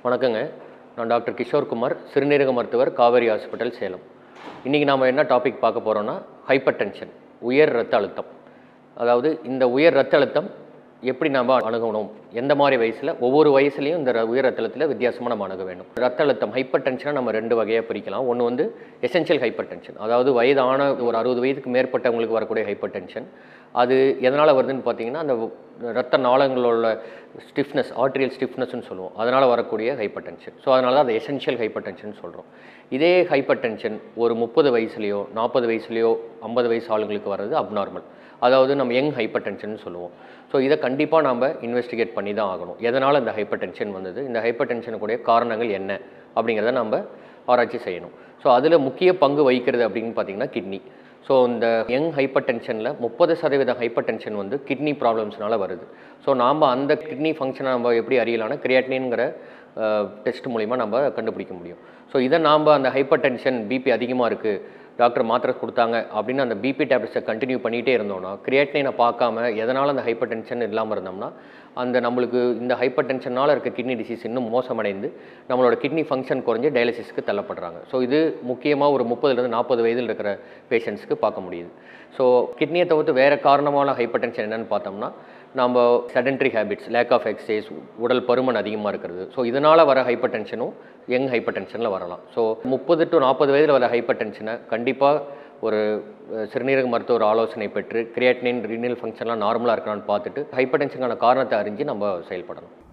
வணக்கங்க நான் டாக்டர் கிஷோர்குமார் சிறுநீரக மருத்துவர் காவேரி ஹாஸ்பிட்டல் சேலம் இன்றைக்கி நாம் என்ன டாபிக் பார்க்க போகிறோன்னா ஹைப்பர் டென்ஷன் உயர் ரத்த அழுத்தம் அதாவது இந்த உயர் ரத்த அழுத்தம் எப்படி நாம் அணுகணும் எந்த மாதிரி வயசில் ஒவ்வொரு வயசுலையும் இந்த ர- உயர் ரத்த அழுத்தத்தில் வித்தியாசமாக நம்ம அணுக வேண்டும் ரத்த அழுத்தம் ஹைப்பர் டென்ஷனை நம்ம ரெண்டு வகையாக பிரிக்கலாம் ஒன்று வந்து எசென்ஷியல் ஹைப்பர் டென்ஷன் அதாவது வயதான ஒரு அறுபது வயதுக்கு மேற்பட்டவங்களுக்கு வரக்கூடிய ஹைப்பர் டென்ஷன் அது எதனால் வருதுன்னு பார்த்தீங்கன்னா அந்த ரத்த நாளங்களோட ஸ்டிஃப்னஸ் ஆர்ட்ரியல் ஸ்டிஃப்னஸ்னு சொல்லுவோம் அதனால் வரக்கூடிய ஹைப்பர் டென்ஷன் ஸோ அதனால தான் அது எசென்ஷியல் ஹைப்பர் டென்ஷன் சொல்கிறோம் இதே ஹைப்பர் டென்ஷன் ஒரு முப்பது வயசுலேயோ நாற்பது வயசுலேயோ ஐம்பது வயசு ஆளுங்களுக்கு வர்றது அப்நார்மல் அதாவது நம்ம யங் ஹைப்பர் டென்ஷன் சொல்லுவோம் ஸோ இதை கண்டிப்பாக நாம் இன்வெஸ்டிகேட் பண்ணி தான் ஆகணும் எதனால் இந்த ஹைப்பர் டென்ஷன் வந்தது இந்த ஹைப்பர் டென்ஷனுக்குடைய காரணங்கள் என்ன அப்படிங்கிறத நம்ம ஆராய்ச்சி செய்யணும் ஸோ அதில் முக்கிய பங்கு வகிக்கிறது அப்படின்னு பார்த்தீங்கன்னா கிட்னி ஸோ இந்த யங் ஹைப்பர் டென்ஷனில் முப்பது சதவீத ஹைப்பர் டென்ஷன் வந்து கிட்னி ப்ராப்ளம்ஸ்னால வருது ஸோ நாம் அந்த கிட்னி ஃபங்க்ஷனை நம்ம எப்படி அறியலாம்னா கிரியாட்டினின்ங்கிற டெஸ்ட் மூலிமா நம்ம கண்டுபிடிக்க முடியும் ஸோ இதை நாம் அந்த ஹைப்பர் டென்ஷன் பிபி அதிகமாக இருக்குது டாக்டர் மாத்திரை கொடுத்தாங்க அப்படின்னு அந்த பிபி டேப்லெட்ஸை கண்டினியூ பண்ணிகிட்டே இருந்தோம்னா கிரியாட்டினை பார்க்காம எதனால் அந்த ஹைப்பர் டென்ஷன் இல்லாமல் இருந்தோம்னா அந்த நம்மளுக்கு இந்த ஹைப்பர் டென்ஷனால் இருக்க கிட்னி டிசீஸ் இன்னும் மோசமடைந்து நம்மளோட கிட்னி ஃபங்க்ஷன் குறைஞ்சு டயாலிசிஸ்க்கு தள்ளப்படுறாங்க ஸோ இது முக்கியமாக ஒரு முப்பதுலேருந்து நாற்பது வயதில் இருக்கிற பேஷண்ட்ஸ்க்கு பார்க்க முடியுது ஸோ கிட்னியை தவிர்த்து வேறு காரணமான ஹைப்பர் டென்ஷன் என்னென்னு பார்த்தோம்னா நம்ம sedentary habits lack of exercise உடல் பருமன் அதிகமாக இருக்கிறது ஸோ இதனால் வர ஹைப்பர் டென்ஷனும் யங் ஹைப்பர் டென்ஷனில் வரலாம் ஸோ முப்பது டு நாற்பது வயதில் வர ஹைப்பர் டென்ஷனை கண்டிப்பாக ஒரு அஹ், சிறுநீரக மருத்துவர் ஆலோசனை பெற்று கிரியாட்டினின் ரீனல் ஃபங்க்ஷன்லாம் நார்மலாக இருக்கான்னு பார்த்துட்டு ஹைப்பர் டென்ஷனுக்கான காரணத்தை அறிஞ்சு நம்ம செயல்படணும்